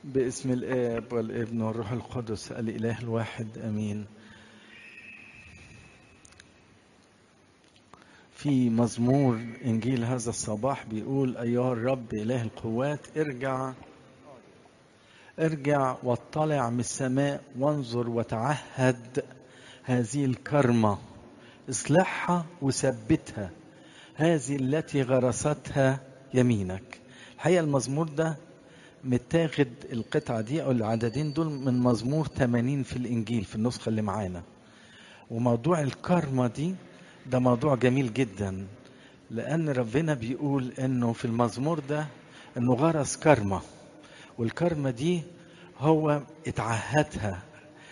باسم الآب والابن والروح القدس الإله الواحد آمين في مزمور إنجيل هذا الصباح بيقول أيها الرب إله القوات ارجع ارجع واطلع من السماء وانظر وتعهد هذه الكرمة اصلحها وثبتها هذه التي غرستها يمينك الحقيقة المزمور ده متاخد القطعة دي أو العددين دول من مزمور 80 في الإنجيل في النسخة اللي معانا وموضوع الكرمة دي ده موضوع جميل جدا لأن ربنا بيقول إنه في المزمور ده إنه غرس كرمة والكرمة دي هو اتعهدها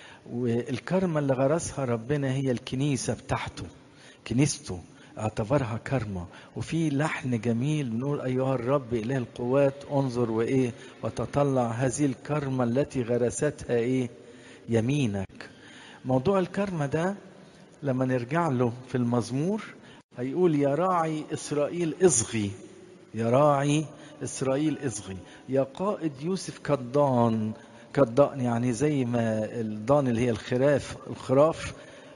والكرمة اللي غرسها ربنا هي الكنيسة بتاعته كنيسته اعتبرها كرمة وفي لحن جميل بنقول أيها الرب إله القوات انظر وإيه وتطلع هذه الكرمة التي غرستها إيه يمينك موضوع الكرمة ده لما نرجع له في المزمور هيقول يا راعي إسرائيل اصغي يا راعي إسرائيل اصغي يا قائد يوسف كالضان كالضان يعني زي ما الضان اللي هي الخراف الخراف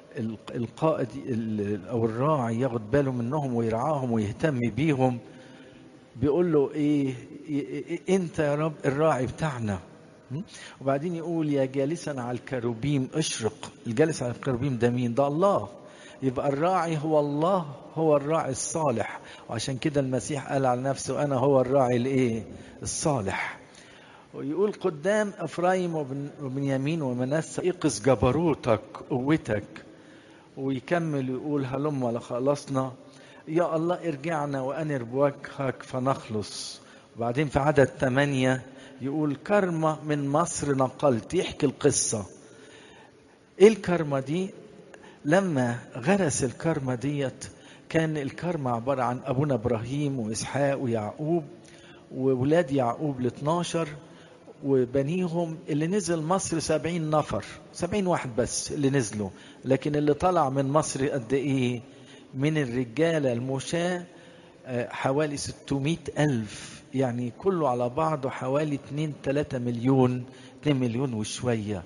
القائد او الراعي ياخد باله منهم ويرعاهم ويهتم بيهم بيقول له ايه, إيه انت يا رب الراعي بتاعنا وبعدين يقول يا جالسا على الكروبيم اشرق الجالس على الكروبيم ده مين ده الله يبقى الراعي هو الله هو الراعي الصالح وعشان كده المسيح قال على نفسه انا هو الراعي الايه الصالح ويقول قدام افرايم وبنيامين ومنسى ايقظ جبروتك قوتك ويكمل يقول هلم لخلصنا يا الله ارجعنا وانر بوجهك فنخلص وبعدين في عدد ثمانية يقول كرمة من مصر نقلت يحكي القصة ايه الكرمة دي لما غرس الكرمة ديت كان الكرمة عبارة عن أبونا إبراهيم وإسحاق ويعقوب وولاد يعقوب ال 12 وبنيهم اللي نزل مصر سبعين نفر سبعين واحد بس اللي نزلوا لكن اللي طلع من مصر قد ايه من الرجالة المشاة حوالي 600 ألف يعني كله على بعضه حوالي 2 3 مليون 2 مليون وشوية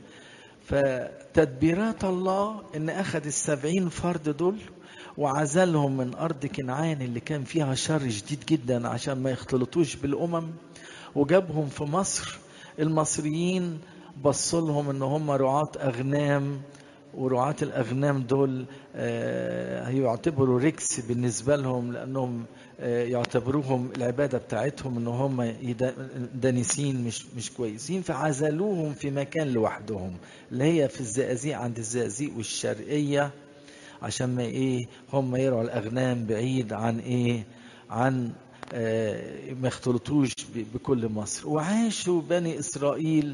فتدبيرات الله ان اخذ السبعين فرد دول وعزلهم من ارض كنعان اللي كان فيها شر شديد جدا عشان ما يختلطوش بالامم وجابهم في مصر المصريين بصوا لهم ان هم رعاة اغنام ورعاة الاغنام دول هيعتبروا ركس بالنسبه لهم لانهم يعتبروهم العباده بتاعتهم ان هم دانسين مش مش كويسين فعزلوهم في مكان لوحدهم اللي هي في الزقازيق عند الزقازيق والشرقيه عشان ما ايه هم يرعوا الاغنام بعيد عن ايه عن ما يختلطوش بكل مصر وعاشوا بني إسرائيل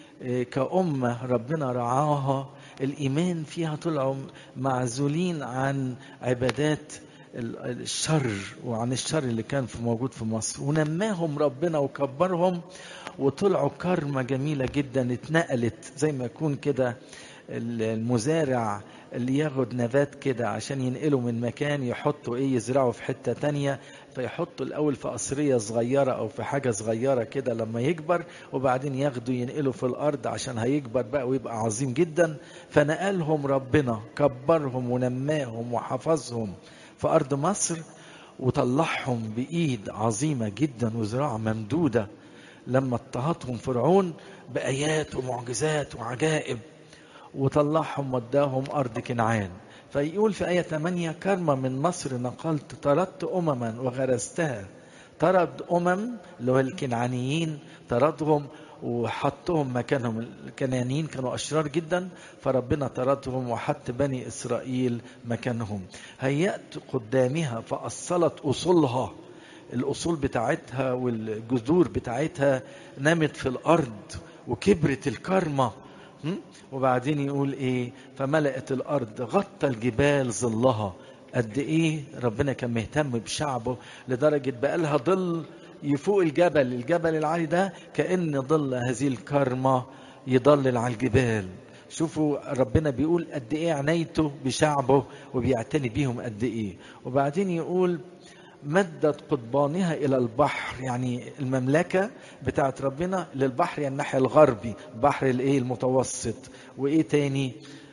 كأمة ربنا رعاها الإيمان فيها طلعوا معزولين عن عبادات الشر وعن الشر اللي كان في موجود في مصر ونماهم ربنا وكبرهم وطلعوا كرمة جميلة جدا اتنقلت زي ما يكون كده المزارع اللي ياخد نبات كده عشان ينقله من مكان يحطه ايه يزرعه في حتة تانية فيحطوا الأول في قصرية صغيرة أو في حاجة صغيرة كده لما يكبر وبعدين ياخدوا ينقلوا في الأرض عشان هيكبر بقى ويبقى عظيم جدا فنقلهم ربنا كبرهم ونماهم وحفظهم في أرض مصر وطلعهم بإيد عظيمة جدا وزراعة ممدودة لما اضطهدهم فرعون بآيات ومعجزات وعجائب وطلعهم وداهم أرض كنعان فيقول في آية 8 كرمة من مصر نقلت طردت أمما وغرستها طرد أمم اللي هو الكنعانيين طردهم وحطهم مكانهم الكنانيين كانوا أشرار جدا فربنا طردهم وحط بني إسرائيل مكانهم هيأت قدامها فأصلت أصولها الأصول بتاعتها والجذور بتاعتها نمت في الأرض وكبرت الكرمة وبعدين يقول ايه فملأت الارض غطى الجبال ظلها قد ايه ربنا كان مهتم بشعبه لدرجة بقى لها ظل يفوق الجبل الجبل العالي ده كأن ظل هذه الكرمة يضلل على الجبال شوفوا ربنا بيقول قد ايه عنايته بشعبه وبيعتني بيهم قد ايه وبعدين يقول مدت قضبانها الى البحر يعني المملكه بتاعت ربنا للبحر يعني الناحيه الغربي بحر الايه المتوسط وايه تاني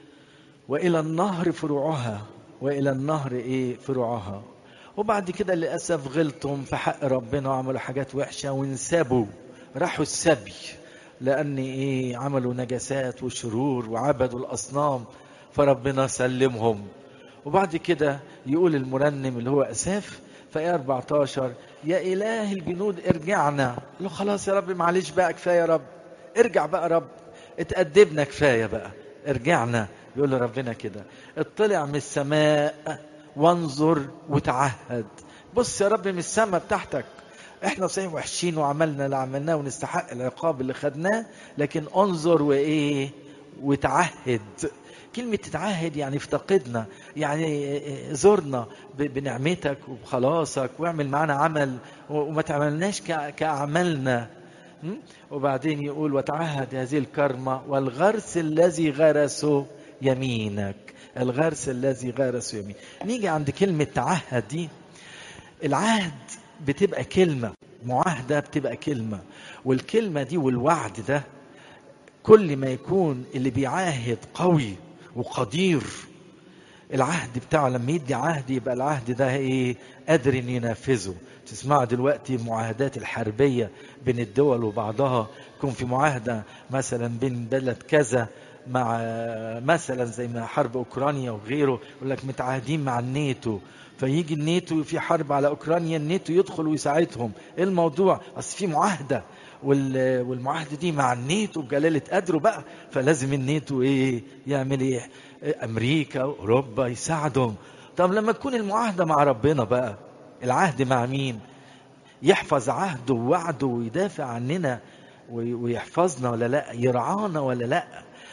والى النهر فروعها والى النهر ايه فروعها وبعد كده للاسف غلطهم في حق ربنا وعملوا حاجات وحشه وانسبوا راحوا السبي لان ايه عملوا نجاسات وشرور وعبدوا الاصنام فربنا سلمهم وبعد كده يقول المرنم اللي هو اساف في 14 يا اله الجنود ارجعنا له خلاص يا رب معلش بقى كفايه يا رب ارجع بقى يا رب اتأدبنا كفايه بقى ارجعنا يقول له ربنا كده اطلع من السماء وانظر وتعهد بص يا رب من السماء بتاعتك احنا صحيح وحشين وعملنا اللي عملناه ونستحق العقاب اللي خدناه لكن انظر وايه وتعهد كلمة تتعهد يعني افتقدنا يعني زرنا بنعمتك وبخلاصك واعمل معنا عمل وما تعملناش كأعمالنا وبعدين يقول وتعهد هذه الكرمة والغرس الذي غرسه يمينك الغرس الذي غرسه يمين نيجي عند كلمة تعهد دي العهد بتبقى كلمة معاهدة بتبقى كلمة والكلمة دي والوعد ده كل ما يكون اللي بيعاهد قوي وقدير العهد بتاعه لما يدي عهد يبقى العهد ده ايه قادر ان ينفذه تسمعوا دلوقتي المعاهدات الحربية بين الدول وبعضها يكون في معاهدة مثلا بين بلد كذا مع مثلا زي ما حرب اوكرانيا وغيره يقول لك متعاهدين مع الناتو فيجي الناتو في حرب على اوكرانيا الناتو يدخل ويساعدهم ايه الموضوع اصل في معاهده والمعاهده دي مع الناتو بجلاله قدره بقى فلازم الناتو ايه يعمل ايه امريكا واوروبا يساعدهم طب لما تكون المعاهده مع ربنا بقى العهد مع مين يحفظ عهده ووعده ويدافع عننا ويحفظنا ولا لا يرعانا ولا لا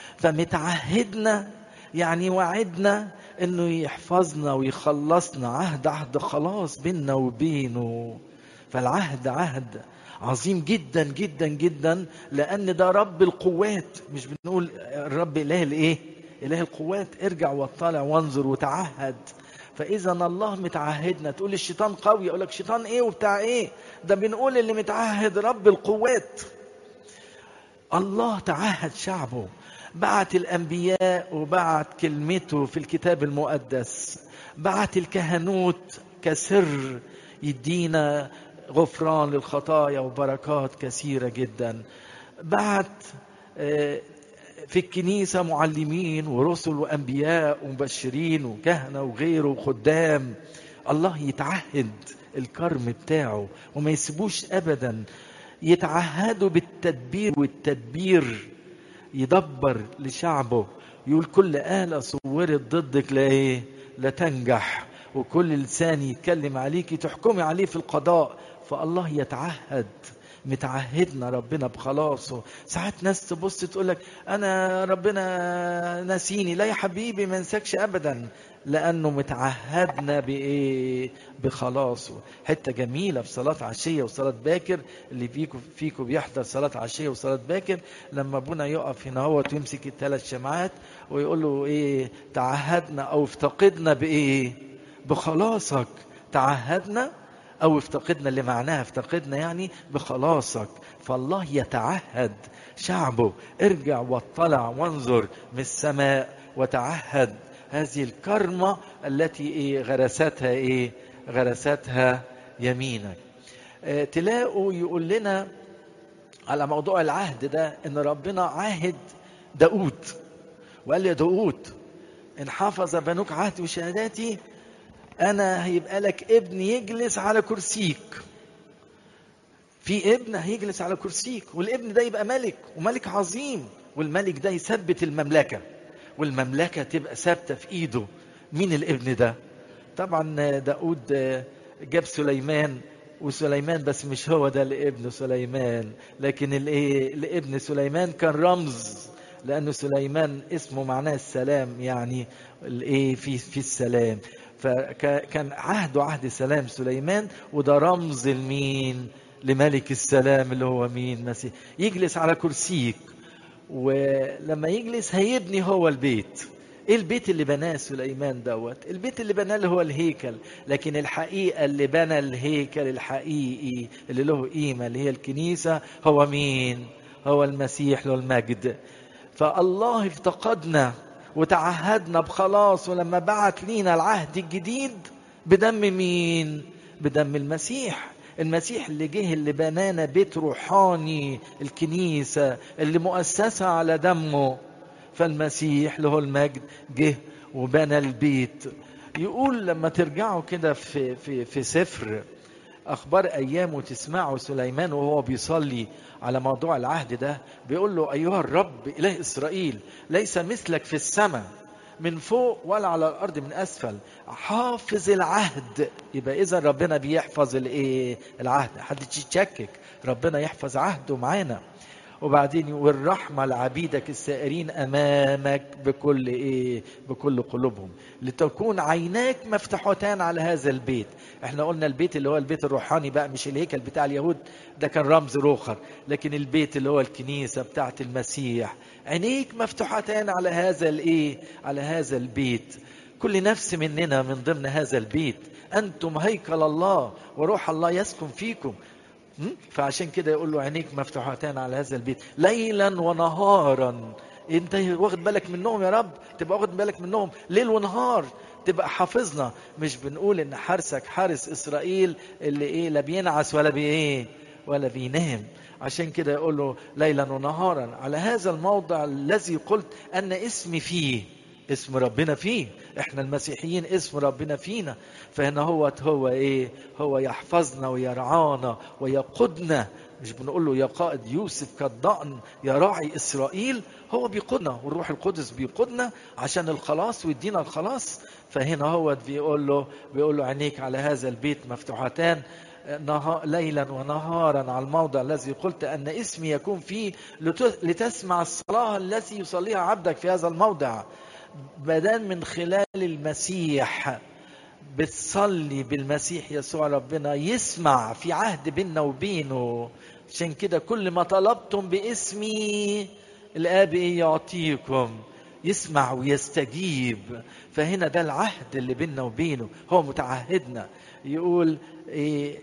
فمتعهدنا يعني وعدنا انه يحفظنا ويخلصنا عهد عهد خلاص بيننا وبينه فالعهد عهد عظيم جدا جدا جدا لان ده رب القوات مش بنقول الرب اله الايه اله القوات ارجع واطلع وانظر وتعهد فاذا الله متعهدنا تقول الشيطان قوي يقول لك شيطان ايه وبتاع ايه ده بنقول اللي متعهد رب القوات الله تعهد شعبه بعت الانبياء وبعت كلمته في الكتاب المقدس بعت الكهنوت كسر يدينا غفران للخطايا وبركات كثيره جدا بعت في الكنيسة معلمين ورسل وأنبياء ومبشرين وكهنة وغيره وخدام الله يتعهد الكرم بتاعه وما يسيبوش أبدا يتعهدوا بالتدبير والتدبير يدبر لشعبه يقول كل آلة صورت ضدك لا إيه لا تنجح وكل لسان يتكلم عليك تحكمي عليه في القضاء فالله يتعهد متعهدنا ربنا بخلاصه ساعات ناس تبص تقول لك انا ربنا ناسيني لا يا حبيبي ما ينساكش ابدا لانه متعهدنا بايه بخلاصه حته جميله في صلاه عشيه وصلاه باكر اللي فيكم فيكم بيحضر صلاه عشيه وصلاه باكر لما ابونا يقف هنا هو ويمسك الثلاث شمعات ويقول له ايه تعهدنا او افتقدنا بايه بخلاصك تعهدنا او افتقدنا اللي معناها افتقدنا يعني بخلاصك فالله يتعهد شعبه ارجع واطلع وانظر من السماء وتعهد هذه الكرمة التي ايه غرستها ايه غرستها يمينك اه تلاقوا يقول لنا على موضوع العهد ده ان ربنا عاهد داود وقال يا داود ان حافظ بنوك عهدي وشهاداتي انا هيبقى لك ابن يجلس على كرسيك في ابن هيجلس على كرسيك والابن ده يبقى ملك وملك عظيم والملك ده يثبت المملكه والمملكه تبقى ثابته في ايده مين الابن ده طبعا داود جاب سليمان وسليمان بس مش هو ده الابن سليمان لكن الايه الابن سليمان كان رمز لانه سليمان اسمه معناه السلام يعني الايه في في السلام فكان عهده عهد سلام سليمان وده رمز لمين لملك السلام اللي هو مين مسيح يجلس على كرسيك ولما يجلس هيبني هو البيت ايه البيت اللي بناه سليمان دوت البيت اللي بناه اللي هو الهيكل لكن الحقيقه اللي بنى الهيكل الحقيقي اللي له قيمه اللي هي الكنيسه هو مين هو المسيح له المجد فالله افتقدنا وتعهدنا بخلاص ولما بعت لينا العهد الجديد بدم مين بدم المسيح المسيح اللي جه اللي بنانا بيت روحاني الكنيسة اللي مؤسسة على دمه فالمسيح له المجد جه وبنى البيت يقول لما ترجعوا كده في في في سفر اخبار ايام وتسمعوا سليمان وهو بيصلي على موضوع العهد ده بيقول له ايها الرب اله اسرائيل ليس مثلك في السماء من فوق ولا على الارض من اسفل حافظ العهد يبقى اذا ربنا بيحفظ الايه العهد حد يتشكك ربنا يحفظ عهده معانا وبعدين والرحمة لعبيدك السائرين أمامك بكل إيه بكل قلوبهم لتكون عيناك مفتوحتان على هذا البيت احنا قلنا البيت اللي هو البيت الروحاني بقى مش الهيكل بتاع اليهود ده كان رمز روخر لكن البيت اللي هو الكنيسة بتاعت المسيح عينيك مفتوحتان على هذا الايه على هذا البيت كل نفس مننا من ضمن هذا البيت انتم هيكل الله وروح الله يسكن فيكم فعشان كده يقول له عينيك مفتوحتان على هذا البيت ليلا ونهارا انت واخد بالك منهم يا رب تبقى واخد بالك منهم ليل ونهار تبقى حافظنا مش بنقول ان حارسك حارس اسرائيل اللي ايه لا بينعس ولا بي ايه ولا بينام عشان كده يقول له ليلا ونهارا على هذا الموضع الذي قلت ان اسمي فيه اسم ربنا فيه احنا المسيحيين اسم ربنا فينا فهنا هو هو ايه هو يحفظنا ويرعانا ويقودنا مش بنقول له يا قائد يوسف كالضأن يا راعي اسرائيل هو بيقودنا والروح القدس بيقودنا عشان الخلاص ويدينا الخلاص فهنا هو بيقول له بيقول له عينيك على هذا البيت مفتوحتان نهار ليلا ونهارا على الموضع الذي قلت ان اسمي يكون فيه لتسمع الصلاه التي يصليها عبدك في هذا الموضع بدل من خلال المسيح بتصلي بالمسيح يسوع ربنا يسمع في عهد بيننا وبينه عشان كده كل ما طلبتم باسمي الاب ايه يعطيكم يسمع ويستجيب فهنا ده العهد اللي بيننا وبينه هو متعهدنا يقول إيه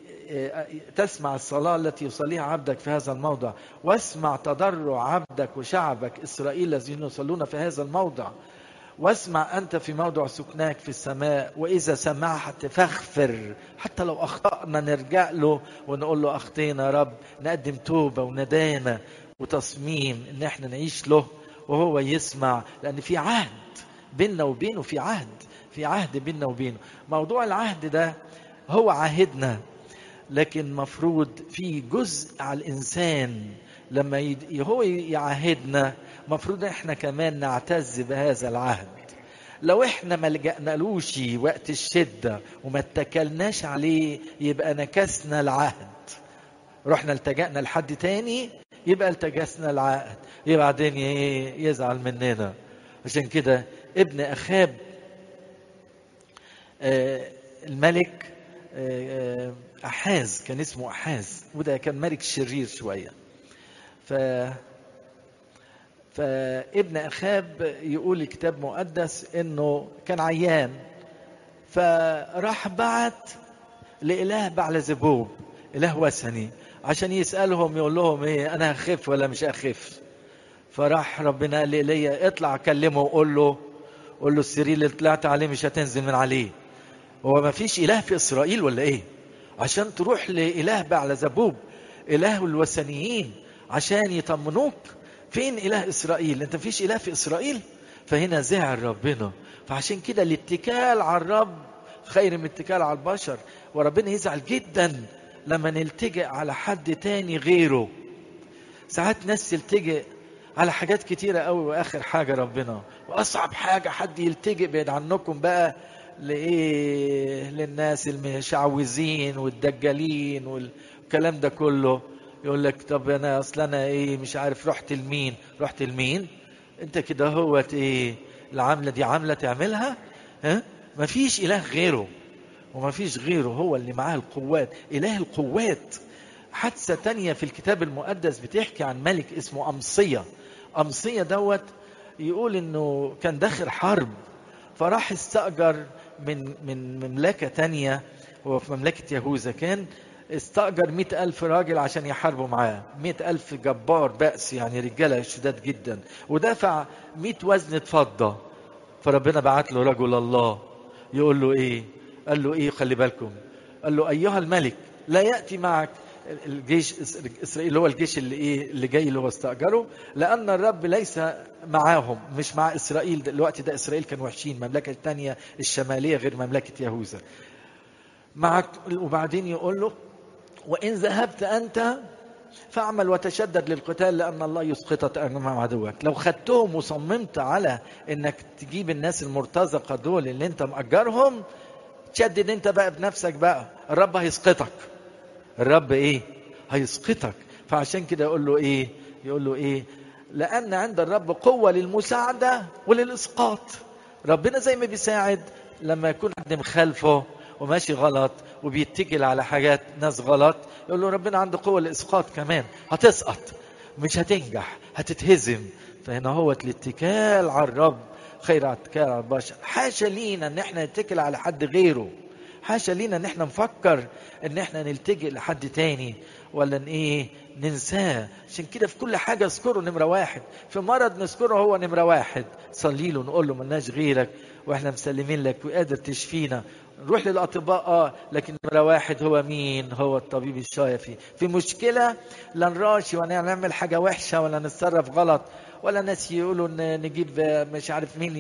تسمع الصلاة التي يصليها عبدك في هذا الموضع واسمع تضرع عبدك وشعبك إسرائيل الذين يصلون في هذا الموضع واسمع أنت في موضع سكناك في السماء وإذا سمعت فاغفر حتى لو أخطأنا نرجع له ونقول له أخطينا يا رب نقدم توبة وندامة وتصميم إن احنا نعيش له وهو يسمع لأن في عهد بيننا وبينه في عهد في عهد بيننا وبينه موضوع العهد ده هو عهدنا لكن مفروض في جزء على الإنسان لما يد... هو يعاهدنا مفروض احنا كمان نعتز بهذا العهد لو احنا ما لجأنالوش وقت الشدة وما اتكلناش عليه يبقى نكسنا العهد رحنا التجأنا لحد تاني يبقى التجسنا العهد يبقى بعدين يزعل مننا عشان كده ابن اخاب آه الملك آه احاز كان اسمه احاز وده كان ملك شرير شويه ف فابن اخاب يقول الكتاب مقدس انه كان عيان فراح بعت لاله بعل زبوب اله وثني عشان يسالهم يقول لهم ايه انا هخف ولا مش هخف فراح ربنا قال لي اطلع كلمه وقول له قول له السرير اللي طلعت عليه مش هتنزل من عليه هو ما فيش اله في اسرائيل ولا ايه عشان تروح لاله بعل زبوب اله الوثنيين عشان يطمنوك فين اله اسرائيل انت مفيش اله في اسرائيل فهنا زعل ربنا فعشان كده الاتكال على الرب خير من الاتكال على البشر وربنا يزعل جدا لما نلتجئ على حد تاني غيره ساعات ناس تلتجئ على حاجات كتيرة قوي واخر حاجة ربنا واصعب حاجة حد يلتجئ بعيد عنكم بقى لايه للناس المشعوذين والدجالين والكلام ده كله يقول لك طب انا اصل انا ايه مش عارف رحت لمين رحت لمين انت كده هوت ايه العمله دي عمله تعملها ها مفيش اله غيره ومفيش غيره هو اللي معاه القوات اله القوات حادثه تانية في الكتاب المقدس بتحكي عن ملك اسمه امصيه امصيه دوت يقول انه كان داخل حرب فراح استأجر من من مملكة تانية هو في مملكة يهوذا كان استأجر مئة ألف راجل عشان يحاربوا معاه مئة ألف جبار بأس يعني رجالة شداد جدا ودفع مئة وزنة فضة فربنا بعت له رجل الله يقول له ايه قال له ايه خلي بالكم قال له ايها الملك لا ياتي معك الجيش اسرائيل اللي هو الجيش اللي ايه اللي جاي اللي هو استاجره لان الرب ليس معاهم مش مع اسرائيل الوقت ده اسرائيل كانوا وحشين المملكه الثانيه الشماليه غير مملكه يهوذا معك وبعدين يقول له وان ذهبت انت فاعمل وتشدد للقتال لان الله يسقطك امام عدوك لو خدتهم وصممت على انك تجيب الناس المرتزقه دول اللي انت مأجرهم تشدد انت بقى بنفسك بقى الرب هيسقطك الرب ايه هيسقطك فعشان كده يقول له ايه يقول له ايه لان عند الرب قوه للمساعده وللاسقاط ربنا زي ما بيساعد لما يكون حد مخالفه وماشي غلط وبيتكل على حاجات ناس غلط يقول له ربنا عنده قوه للاسقاط كمان هتسقط مش هتنجح هتتهزم فهنا هو الاتكال على الرب خير على الاتكال على البشر حاشا لينا ان احنا نتكل على حد غيره حاشا لينا ان احنا نفكر ان احنا نلتجئ لحد تاني ولا ان ايه ننساه عشان كده في كل حاجة اذكره نمرة واحد في مرض نذكره هو نمرة واحد صلي له نقول له ملناش غيرك واحنا مسلمين لك وقادر تشفينا نروح للاطباء اه لكن نمره واحد هو مين هو الطبيب الشافي في مشكله لا نراشي ولا نعمل حاجه وحشه ولا نتصرف غلط ولا ناس يقولوا ان نجيب مش عارف مين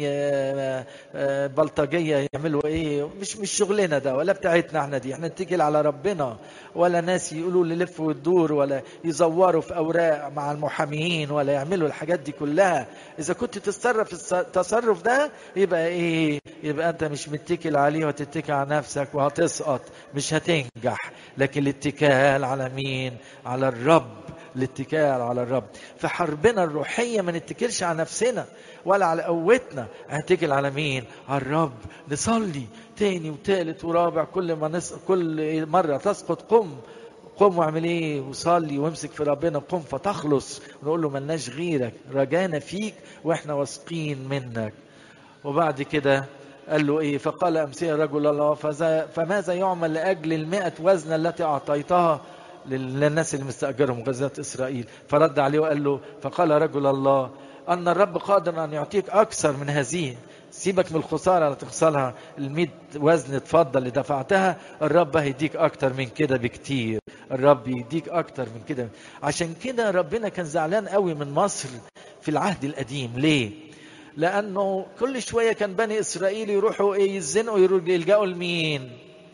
بلطجيه يعملوا ايه مش مش شغلنا ده ولا بتاعتنا احنا دي احنا نتكل على ربنا ولا ناس يقولوا نلف وتدور ولا يزوروا في اوراق مع المحاميين ولا يعملوا الحاجات دي كلها اذا كنت تتصرف التصرف ده يبقى ايه يبقى انت مش متكل عليه وتتكل على نفسك وهتسقط مش هتنجح لكن الاتكال على مين على الرب الاتكال على الرب في حربنا الروحيه ما نتكلش على نفسنا ولا على قوتنا هنتكل على مين على الرب نصلي تاني وتالت ورابع كل ما نس... كل مره تسقط قم قم واعمل ايه وصلي وامسك في ربنا قم فتخلص ونقول له ملناش غيرك رجانا فيك واحنا واثقين منك وبعد كده قال له ايه فقال امسيه رجل الله فماذا يعمل لاجل المئة وزن التي اعطيتها للناس اللي مستأجرهم غزاة إسرائيل فرد عليه وقال له فقال رجل الله أن الرب قادر أن يعطيك أكثر من هذه سيبك من الخسارة اللي تخسرها الميت وزن اتفضل اللي دفعتها الرب هيديك أكتر من كده بكتير الرب يديك أكتر من كده عشان كده ربنا كان زعلان قوي من مصر في العهد القديم ليه؟ لأنه كل شوية كان بني إسرائيل يروحوا إيه يزنقوا يلجأوا لمين؟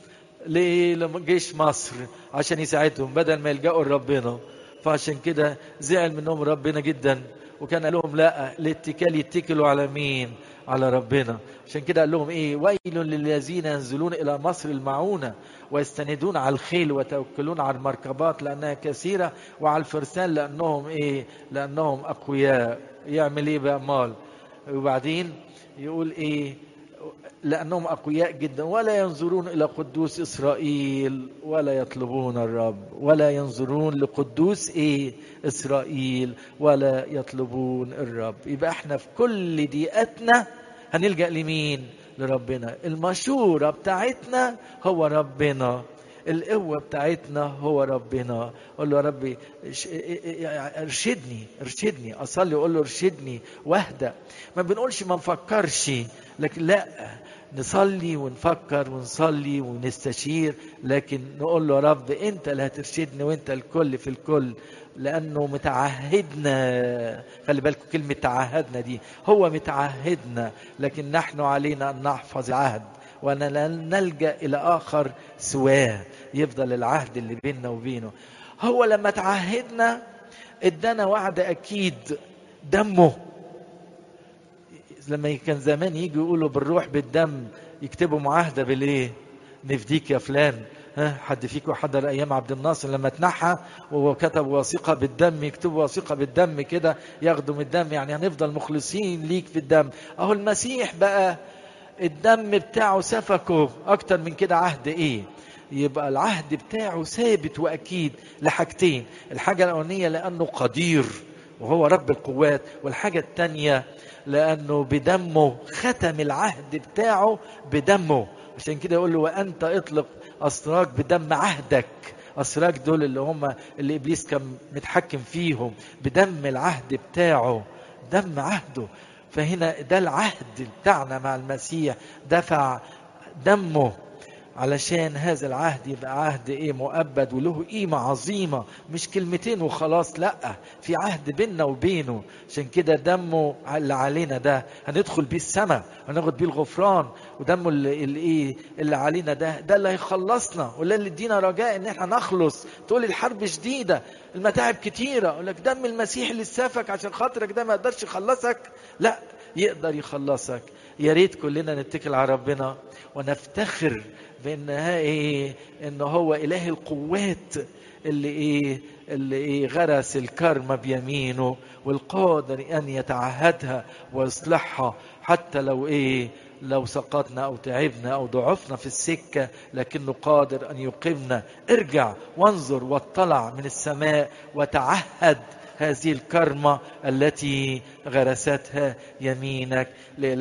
لجيش مصر عشان يساعدهم بدل ما يلجأوا لربنا فعشان كده زعل منهم ربنا جدا وكان قال لهم لا الاتكال يتكلوا على مين على ربنا عشان كده قال لهم ايه ويل للذين ينزلون الى مصر المعونه ويستندون على الخيل ويتوكلون على المركبات لانها كثيره وعلى الفرسان لانهم ايه لانهم اقوياء يعمل ايه بقى مال وبعدين يقول ايه لأنهم أقوياء جدا ولا ينظرون إلى قدوس إسرائيل ولا يطلبون الرب ولا ينظرون لقدوس إيه إسرائيل ولا يطلبون الرب يبقى احنا في كل دقيقتنا هنلجأ لمين لربنا المشورة بتاعتنا هو ربنا القوة بتاعتنا هو ربنا قول له يا ربي ارشدني ارشدني اصلي واقول له ارشدني واهدى ما بنقولش ما نفكرش لكن لا نصلي ونفكر ونصلي ونستشير لكن نقول له يا رب انت اللي هترشدني وانت الكل في الكل لانه متعهدنا خلي بالكم كلمه تعهدنا دي هو متعهدنا لكن نحن علينا ان نحفظ العهد وأن لا نلجأ إلى آخر سواه يفضل العهد اللي بيننا وبينه هو لما تعهدنا ادانا وعد أكيد دمه لما كان زمان يجي يقولوا بالروح بالدم يكتبوا معاهدة بالإيه نفديك يا فلان ها حد فيكم حضر ايام عبد الناصر لما تنحى وكتب وثيقه بالدم يكتبوا وثيقه بالدم كده ياخدوا من الدم يعني هنفضل مخلصين ليك في الدم اهو المسيح بقى الدم بتاعه سفكه اكتر من كده عهد ايه يبقى العهد بتاعه ثابت واكيد لحاجتين الحاجه الاولانيه لانه قدير وهو رب القوات والحاجة التانية لأنه بدمه ختم العهد بتاعه بدمه عشان كده يقول له وأنت اطلق أسراك بدم عهدك أسراك دول اللي هم اللي إبليس كان متحكم فيهم بدم العهد بتاعه دم عهده فهنا ده العهد بتاعنا مع المسيح دفع دمه علشان هذا العهد يبقى عهد ايه مؤبد وله قيمة عظيمة مش كلمتين وخلاص لا في عهد بيننا وبينه عشان كده دمه اللي علينا ده هندخل بيه السماء هناخد بيه الغفران ودمه اللي, اللي ايه اللي علينا ده ده اللي هيخلصنا ولا اللي يدينا رجاء ان احنا نخلص تقول الحرب شديدة المتاعب كتيرة اقول لك دم المسيح اللي سافك عشان خاطرك ده ما يقدرش يخلصك لا يقدر يخلصك يا ريت كلنا نتكل على ربنا ونفتخر بان ايه ان هو اله القوات اللي ايه اللي ايه غرس الكرمة بيمينه والقادر ان يتعهدها ويصلحها حتى لو ايه لو سقطنا او تعبنا او ضعفنا في السكه لكنه قادر ان يقيمنا ارجع وانظر واطلع من السماء وتعهد هذه الكرمه التي غرستها يمينك